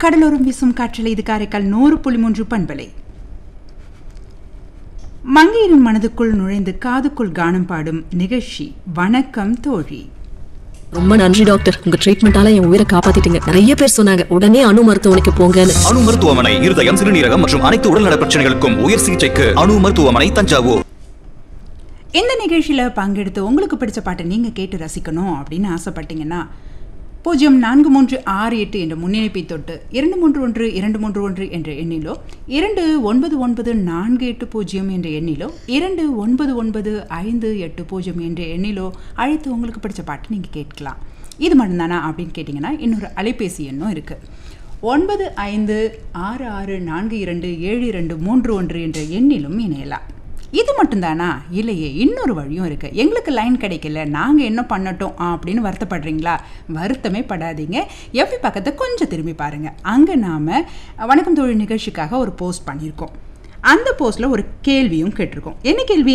கடலோரம் வீசும் காற்றலை இது காரைக்கால் நூறு புள்ளி மூன்று பண்பலை மங்கையரின் மனதுக்குள் நுழைந்து காதுக்குள் கானம் பாடும் நிகழ்ச்சி வணக்கம் தோழி ரொம்ப நன்றி டாக்டர் உங்க ட்ரீட்மெண்டால என் உயிரை காப்பாத்திட்டீங்க நிறைய பேர் சொன்னாங்க உடனே அணு மருத்துவமனைக்கு போங்கன்னு அணு மருத்துவமனை இருதயம் சிறுநீரகம் மற்றும் அனைத்து உடல்நல பிரச்சனைகளுக்கும் உயர் சிகிச்சைக்கு அணு மருத்துவமனை தஞ்சாவூர் இந்த நிகழ்ச்சியில் பங்கெடுத்து உங்களுக்கு பிடிச்ச பாட்டை நீங்கள் கேட்டு ரசிக்கணும் அப்படின்னு ஆசைப்பட்டீங்கன்னா பூஜ்ஜியம் நான்கு மூன்று ஆறு எட்டு என்ற முன்னிணைப்பை தொட்டு இரண்டு மூன்று ஒன்று இரண்டு மூன்று ஒன்று என்ற எண்ணிலோ இரண்டு ஒன்பது ஒன்பது நான்கு எட்டு பூஜ்ஜியம் என்ற எண்ணிலோ இரண்டு ஒன்பது ஒன்பது ஐந்து எட்டு பூஜ்ஜியம் என்ற எண்ணிலோ அழைத்து உங்களுக்கு பிடிச்ச பாட்டு நீங்கள் கேட்கலாம் இது மட்டும்தானா அப்படின்னு கேட்டிங்கன்னா இன்னொரு அலைபேசி எண்ணும் இருக்குது ஒன்பது ஐந்து ஆறு ஆறு நான்கு இரண்டு ஏழு இரண்டு மூன்று ஒன்று என்ற எண்ணிலும் இணையலாம் இது மட்டும்தானா இல்லையே இன்னொரு வழியும் இருக்குது எங்களுக்கு லைன் கிடைக்கல நாங்கள் என்ன பண்ணட்டும் அப்படின்னு வருத்தப்படுறீங்களா வருத்தமே படாதீங்க எஃபி பக்கத்தை கொஞ்சம் திரும்பி பாருங்கள் அங்கே நாம் வணக்கம் தொழில் நிகழ்ச்சிக்காக ஒரு போஸ்ட் பண்ணியிருக்கோம் அந்த போஸ்ட்டில் ஒரு கேள்வியும் கேட்டிருக்கோம் என்ன கேள்வி